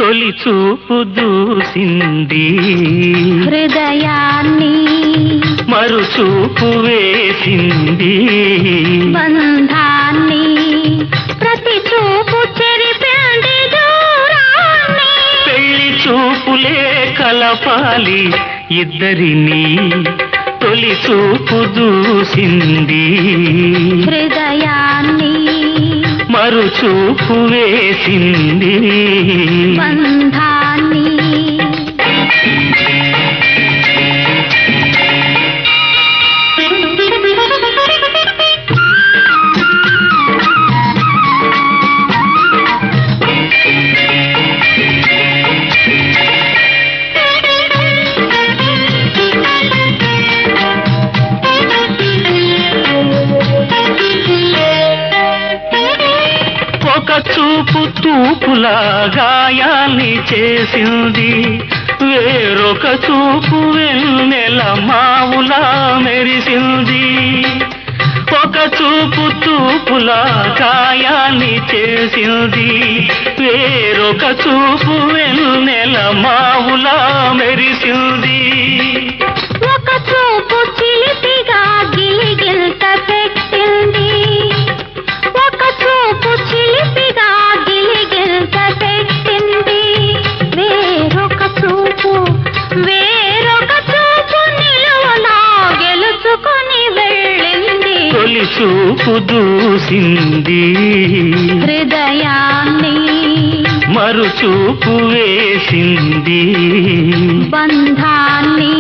తొలి చూపు దూసింది హృదయాన్ని మరు చూపు వేసింది బంధాన్ని ప్రతి చూపు చెరిపింది దూరాన్ని పెళ్లి చూపులే కలపాలి ఇద్దరిని తొలి చూపు దూసింది హృదయాన్ని మరు చూపు వేసింది బంధాన్ని ఒక చూపు తూపులా గాయాన్ని చేసింది వేరొక చూపు వెన్నెల మావులా మెరిసింది ఒక చూపు తూపులా గాయాన్ని చేసింది వేరొక చూపు వెన్నెల మావులా మెరిసింది ఒక చూపు చిలిపిగా గిలిగిల్త పెట్టింది ఒక చూపు చిలిపిగా గిలిగిల్త పెట్టింది వేరొక చూపు వేరొక చూపు నిలువలా గెలుచుకొని వెళ్ళింది తొలి చూపు దూసింది హృదయాన్ని మరు చూపు వేసింది బంధాన్ని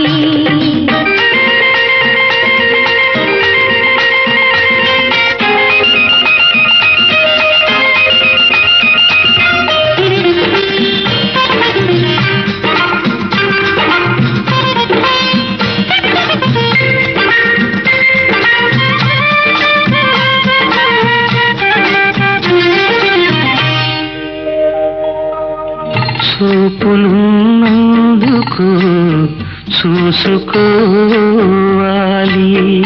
చూపులున్నందుకు చూసుకోవాలి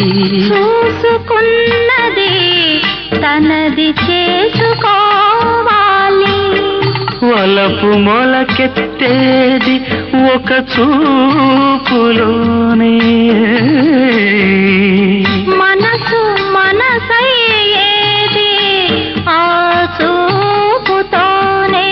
చూసుకున్నది తనది చేసుకోవాలి వలపు మొలకెత్తేది ఒక చూపులోనే మనసు మనసయ్యేది ఆ చూపుతోనే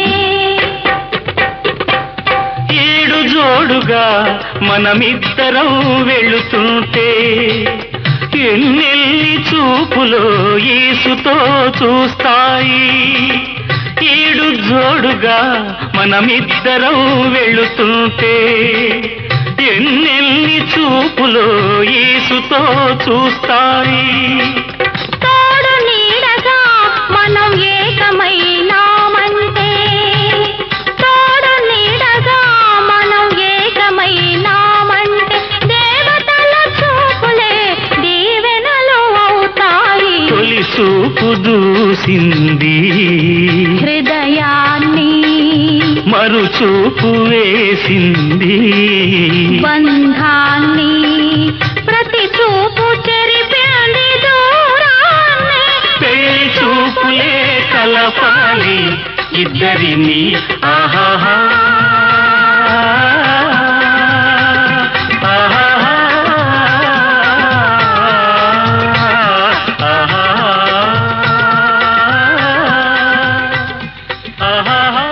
ఏడు జోడుగా మనమిద్దరం వెళుతుంటే ఎన్నెల్లి చూపులో ఈసుతో చూస్తాయి ఏడు జోడుగా మనమిద్దరం వెళుతుంటే ఎన్నెల్లి చూపులో ఈసుతో చూస్తాయి తోడు నీడగా మనం ఏకమైనామంటే తోడు నీడగా మనం ఏకమైనామంటే దేవతల చూపులే దీవెనలు అవుతాయి తొలి చూపు దూసింది హృదయాన్ని మరు చూపు వేసింది బంధాన్ని ప్రతి చూపు చెరిపింది దూరాన్ని పెళ్లి చూపులే కలపాలి ఇద్దరిని ఆహాహా ఆహాహా. ఆహాహా.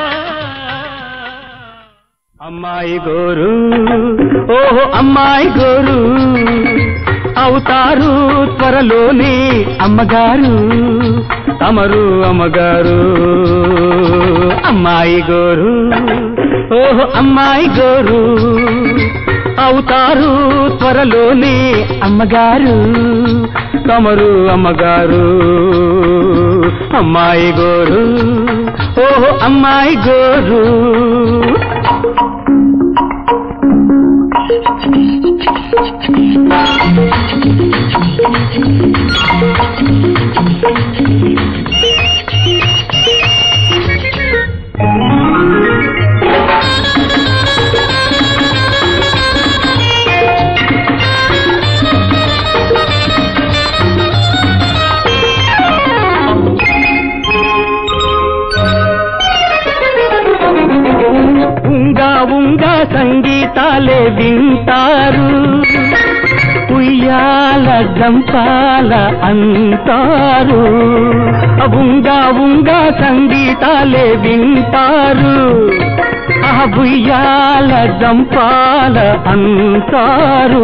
అమ్మాయి గోరు ఓహో అమ్మాయి గోరు అవుతారు త్వరలోనే అమ్మగారు తమరు అమ్మగారు అమ్మాయి గోరు ఓహో అమ్మాయి గోరు అవుతారు త్వరలోనే అమ్మగారు తమరు అమ్మగారు అమ్మాయి గోరు ఓహో అమ్మాయి గోరు వింటారు ఉయ్యాల జంపాల అంటారు ఉంగా ఉంగా సంగీతాలే వింటారు ఆ ఉయ్యాల జంపాల అంటారు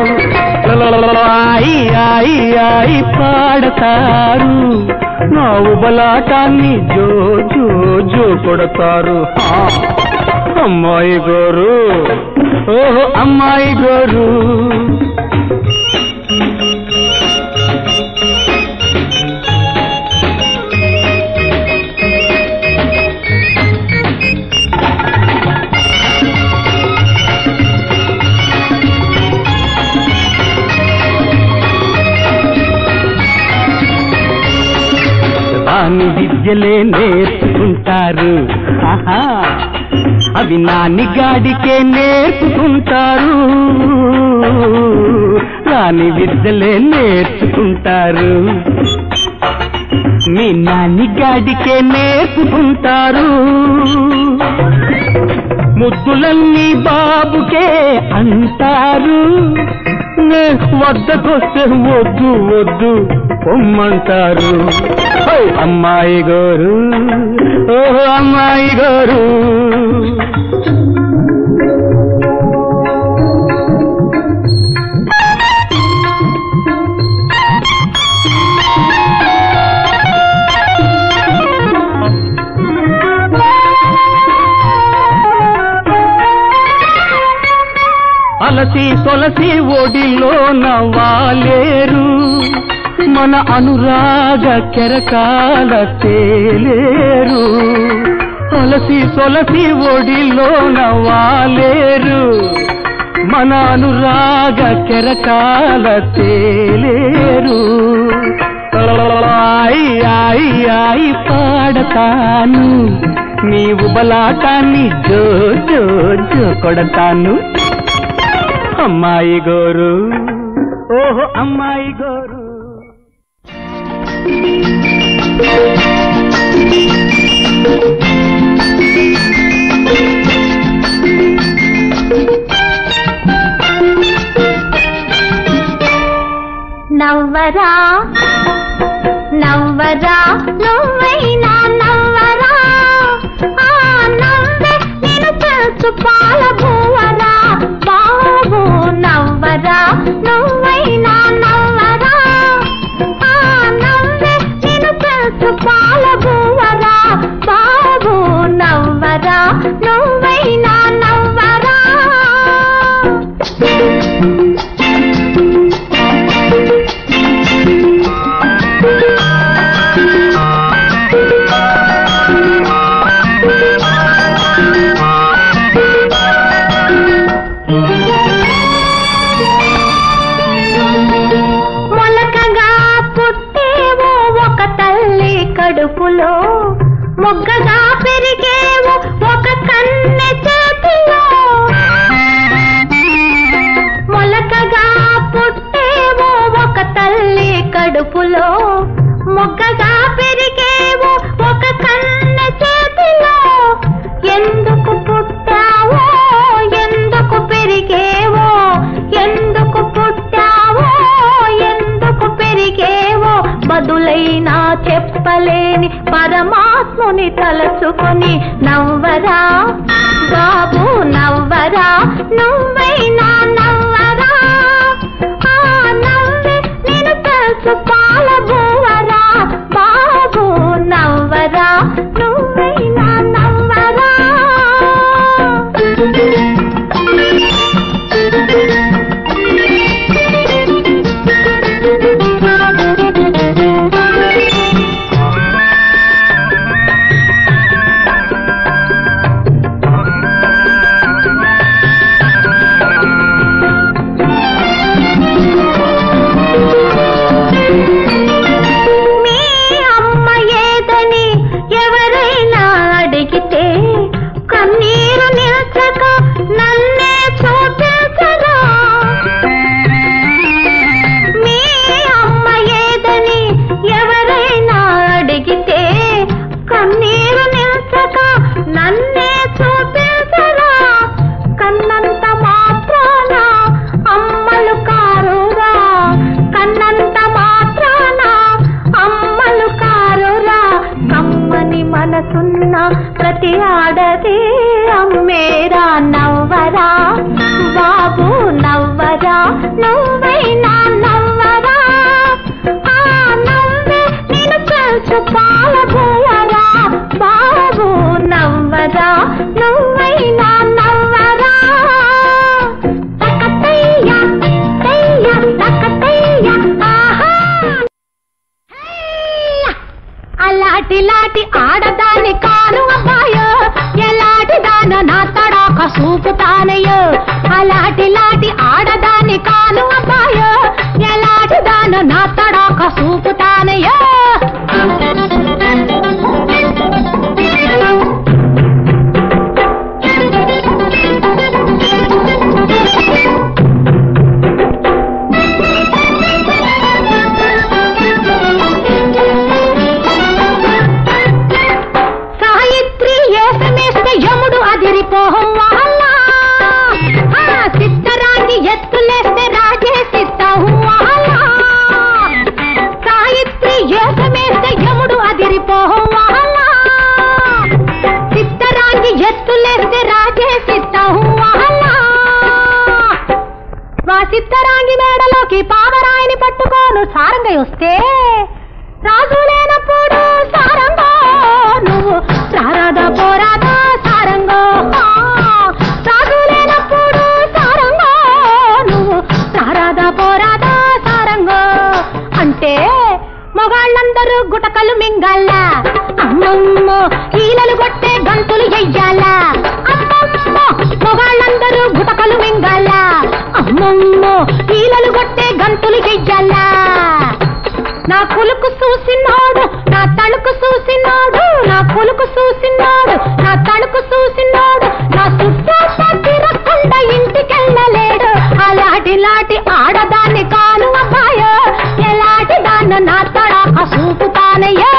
ఆయి ఆయి ఆయి పాడతారు నా ఉబలాటాన్ని జో జో జో కొడతారు ఆ, అమ్మాయి గోరు ఓహో అమ్మాయి గోరు దాని విద్యలే నేర్చుకుంటారు ఆహా అవి నాని గాడికే నేర్చుకుంటారు రాని విద్యలే నేర్చుకుంటారు మీ నాని గాడికే నేర్చుకుంటారు ముద్దులన్నీ బాబుకే అంటారు నే వద్దకొస్తే వద్దు వద్దు పొమ్మంటారు హై, అమ్మాయి గోరు ఓహో అమ్మాయి గోరు అలసి తొలసి ఒడిలో నవ్వాలేరు మన అనురాగ కెరకాల తేలేరు అలసి తొలసి ఒడిలో నవ్వాలేరు మన అనురాగ కెరకాల తేలేరు ఆయి ఆయి ఆయి పాడతాను నీవు బలాటాన్ని జో జో జో కొడతాను అమ్మాయి గోరు ఓహో అమ్మాయి గోరు నవ్వరా నవ్వరా నువ్వైనా నవ్వరా ఆ నవ్వే నేను తెలుసు పాల భూవరా బాబు నవ్వరా నువ్వైనా నవ్వరా ఆ నవ్వే నేను తెలుసు పాల భూవరా బాబు నవ్వరా నువ్వైనా నవ్వరా మొలకగా పుట్టేవో ఒక తల్లి కడుపులో మొగ్గగా పెరిగేవో ఒక కన్నె చేతిలో మొలకగా పుట్టేవో ఒక తల్లి కడుపులో మొగ్గగా పెరిగేవో ఒక కన్నె చేతిలో ఎందుకు పుట్టావో ఎందుకు పెరిగేవో ఎందుకు పుట్టావో ఎందుకు పెరిగేవో బదులైనా చెప్పలేని పరమాత్ముని తలచుకొని నవ్వరా బాబు నవ్వరా నువ్వైనా నవ్వరా ఆ నవ్వే నేను తెలుసు పాల బువ్వరా బాబు నవ్వరా నువ్వైనా నవ్వరా నువ్వైనా నవ్వరా ఆ నవ్వే నేను తెలుసు పాలబోయరా బాబు నవ్వరా నువ్వైనా నవ్వరా తకతయ్య తయ్య తకతయ్య ఆహా హయ్య! అలాటి లాటి ఆడదాని కాను అబ్బాయో ఎలాంటి దాన నా తడాక చూపుతానయ్యో అలాటి లాటి ఆడదాని కాను అబ్బాయో ఎలాంటి దాన నా తడాక చూపుతానయ్యో సాయిత్రి ఏసమేస్తే యముడు అదిరిపోహం వహల్లా ఆ సిద్ధరాంగి ఎత్తులేస్తే రాజే సిద్ధం వహల్లా సాయిత్రి ఏసమేస్తే యముడు అదిరిపోహం వహల్లా సిద్ధరాంగి ఎత్తులేస్తే రాజే సిద్ధం వహల్లా మా సిద్ధరాంగి మేడలోకి పావరాయిని పట్టుకోను సారంగై వస్తే రాజు లేనప్పుడు సారంగో నువ్వు రారాదా పోరాదా సారంగో ఆ, రాజు లేనప్పుడు సారంగో నువ్వు రారాదా పోరాదా సారంగో అంటే మొగాళ్ళందరూ గుటకలు మింగాల అమ్మమ్మో ఈలలు కొట్టే గంతులు ఎయ్యాలా అమ్మమ్మో మొగాళ్ళందరూ గుటకలు మింగాల అమ్మమ్మో ఈలలు కొట్టే గంతులు ఎయ్యాలా నా కులుకు చూసినాడు నా తలుకు చూసినాడు నా కులుకు చూసినాడు నా తలుకు చూసినాడు నా చుట్టూ తిరగకుండా ఇంటికెళ్ళలేడు అలాంటి లాంటి ఆడదాన్ని కాను అబ్బాయో ఎలాంటి దాన్ని నా తడాక చూపుతానయ్యో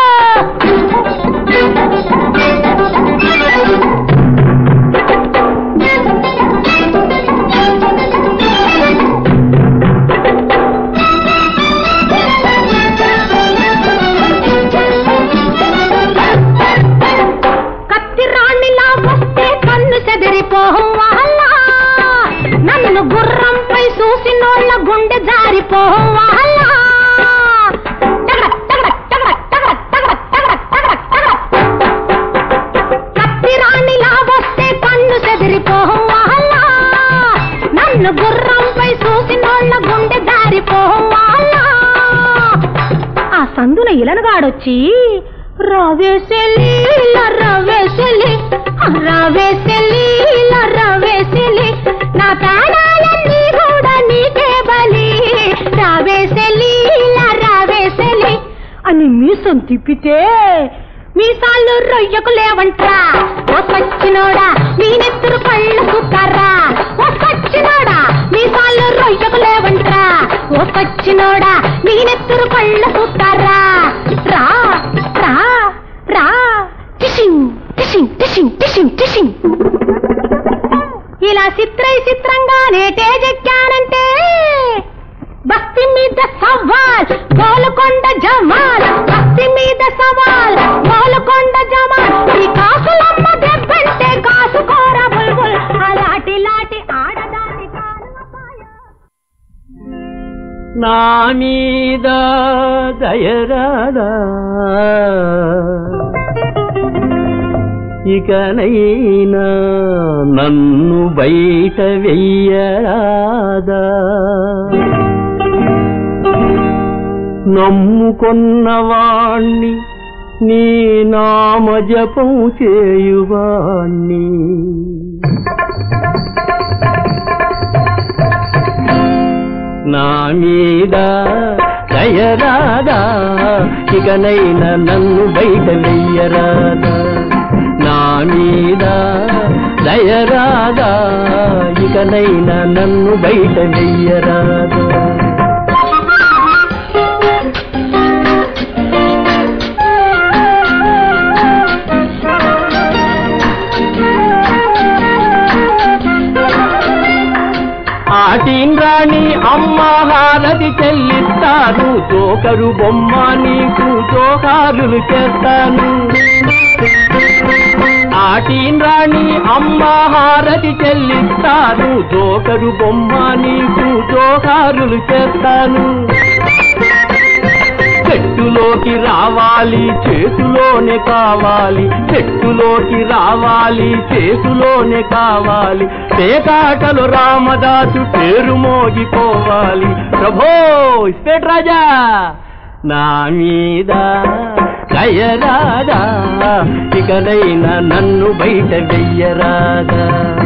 కత్తి రాణిలా వస్తే కన్ను చెదిరిపోహం వహల్లా నన్ను గుర్రంపై చూసినోళ్ళ గుండె జారిపోహం వహల్లా తగడ, తగడ, తగడ, తగడ, తగడ, తగడ, తగడ, తగడ. కత్తి రాణిలా వస్తే కన్ను చెదిరిపోహం వహల్లా నన్ను గుర్రంపై చూసినోళ్ళ గుండె జారిపోహం వహల్లా ఆ సందున ఇలనగాడొచ్చి రవేసెలి రవేసెలి రవేసెలి రవేసెలి నా ప్రాణాలన్నీ కూడా నీకే బలి రవేసెలి రవేసెలి అని మీసం తిప్పితే మీసాలు రొయ్యకు లేవంట్రా ఓ సచ్చినోడా నీ నెత్తురు కళ్ళు సుక్కర్రా ఓ సచ్చినోడా మీసాలు రొయ్యకు లేవంట్రా ఓ సచ్చినోడా నీ నెత్తురు కళ్ళు సుక్కర్రా రా రా రా టిషింగ్ టిషింగ్ టిషింగ్ టిషింగ్ టిషింగ్ ఇలా చిత్రై చిత్రంగానే తేజెక్కానంటే బస్తి మీద సవాల్ గోలుకొండ జమాల్ బస్తి మీద సవాల్ గోలుకొండ జమాల్ ఈ కాసులమ్మ దెబ్బంటే కాసుకోర బుల్బుల్ అలాటి లాటి ఆడదాని కాను అపాయం. నా మీద దయరాదా ఇకనైనా నన్ను బయట వెయ్యరాదా నమ్ముకొన్నవాణ్ణి నీ నామ జపం చేయువాణ్ణి నా మీద దయరాదా ఇకనైనా నన్ను బయట వెయ్యరాదా నా మీద దయరాదా ఇకనైనా నన్ను బయట వెయ్యరాదా ఆటీన్ రాణి అమ్మ హారతి చెల్లిస్తాను జోకరు బొమ్మ నీకు జోహారులు చేస్తాను ఆటీన్ రాణి అమ్మ హారతి చెల్లిస్తాను జోకరు బొమ్మ నీకు జోహారులు చేస్తాను చెట్టులోకి రావాలి చేతులోనే కావాలి చెట్టులోకి రావాలి చేతులోనే కావాలి పేకాటలు రామదాసు పేరు మోగిపోవాలి ప్రభో ఇస్పేట్ రాజా నా మీద కయరాదా ఇకనైనా నన్ను బయట వెయ్యరాదా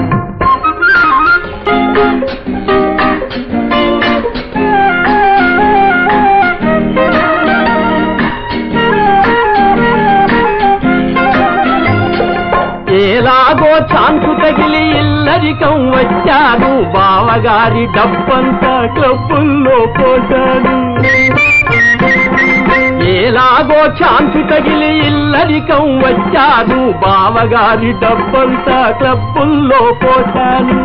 ఎలాగో చాన్సు తగిలి ఇల్లరికం వచ్చాను బావగారి డబ్బంతా క్లబ్బుల్లో పోశాను ఎలాగో ఛాన్సు తగిలి ఇల్లరికం వచ్చాను బావగారి డబ్బంతా క్లబ్బుల్లో పోశాను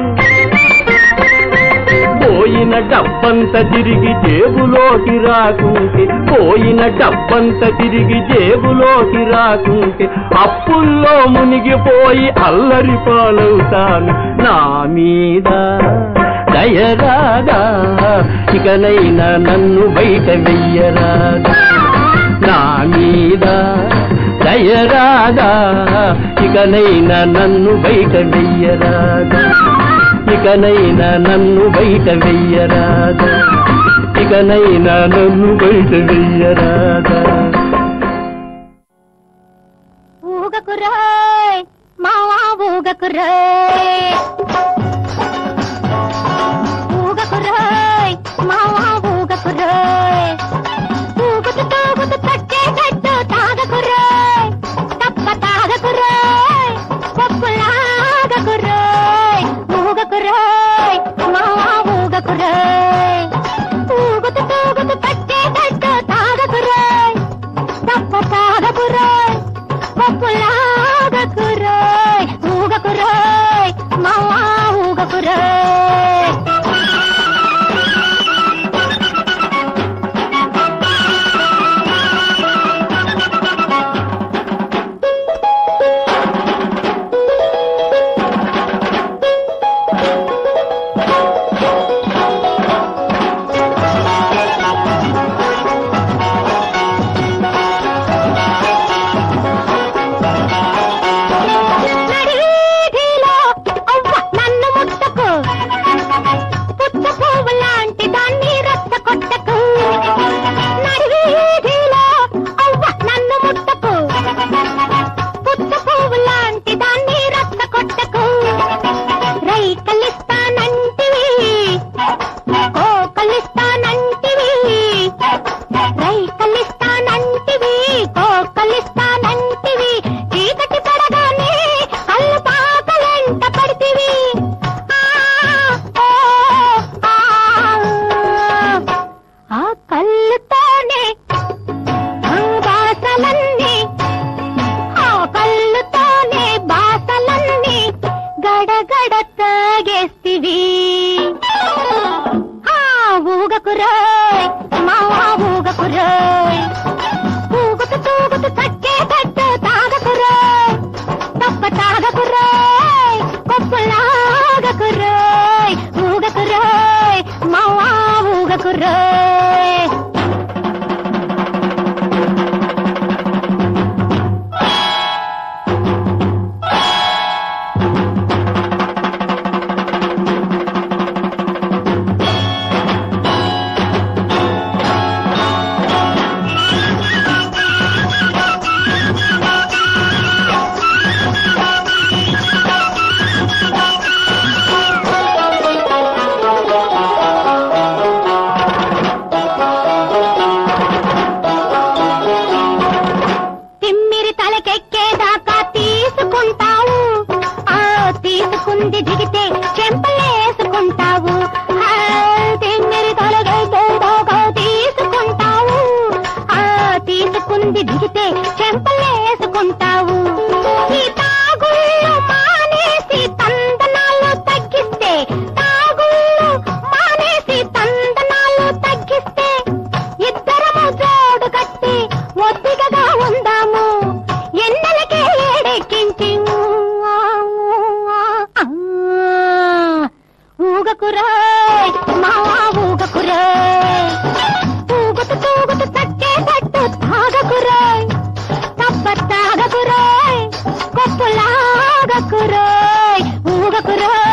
పోయిన డబ్బంత తిరిగి జేబులోకి రాకుంటే పోయిన డబ్బంత తిరిగి జేబులోకి రాకుంటే అప్పుల్లో మునిగిపోయి అల్లరి పాలవుతాను నా మీద దయరాదా ఇకనైనా నన్ను బయట వెయ్యరాదా నా మీద దయరాదా ఇకనైనా నన్ను బయట వెయ్యరాదా ఇకనైనా నన్ను బయట వెయ్యరాదా ఇకనైనా నన్ను బయట వెయ్యరాదా ఊగకురాయ్ మావా ఊగకురాయ్ ఊగకురాయ్ మావా ఊగకురాయ్ ఊగుతూ తూగుతూ తట్టే తట్టు తాగకురాయ్ తప్ప తాగకురాయ్ పప్పులాగకురాయ్ ఊగకురాయ్ మావా ఊగకురాయ్ ఊగుతూ తూగుతూ తట్టే తట్టు తాగకురాయ్ తప్ప తాగకురాయ్ పప్పులాగకురాయ్ ఊగకురాయ్ మావా ఊగకురాయ్ నడివీధిలో అవ్వ నన్ను ముట్టకు పుచ్చ పువ్వు లాంటి దాన్ని రచ్చ కొట్టకు నడివీధిలో అవ్వ నన్ను ముట్టకు పుచ్చ పువ్వు లాంటి దాన్ని రచ్చ కొట్టకు రైకలిస్తానంటివి కోకలిస్తానంటివి రైకలిస్తానంటివి కోకలిస్తానంటివి చీకటి పడగానే కళ్ళు పాకలెంట పడితివి ఆ, ఓ, ఆ, ఆ కళ్ళుతోనే ఆ బాసలన్నీ ఆ కళ్ళుతోనే బాసలన్నీ గడగడ తాగేస్తివి ఆ ఊగకురాయ్ మావా ఊగకురాయ్ ఊగుతూ తూగుతూ తక్కే తట్టు తాగకురాయ్ తప్ప తాగకురాయ్ కొప్పులాగకురాయ్ ఊగకురాయ్ మావా ఊగకురాయ్ తిమ్మిరి తలకెక్కేదాకా తీసుకుంటావు ఆ తీసుకుంది దిగితే చెంపలేసుకుంటావు ఆ, తిమ్మిరి తలకెక్కేదాకా తీసుకుంటావు ఆ తీసుకుంది దిగితే చెంపలేసుకుంటావు ఈ తాగుళ్ళు మానేసి తందనాలు తగ్గిస్తే తాగుళ్ళు మానేసి తందనాలు తగ్గిస్తే ఇద్దరము జోడు కట్టి ఒత్తికగా ఉందాము ఎన్నెలకే ఏడెక్కించి ఊగకురోయ్ మావా ఊగకురోయ్ ఊగుతూ తూగుతూ తక్కేటట్టు తాగకురోయ్ తప్ప తాగకురోయ్ కొప్పులాగకురోయ్ ఊగకురోయ్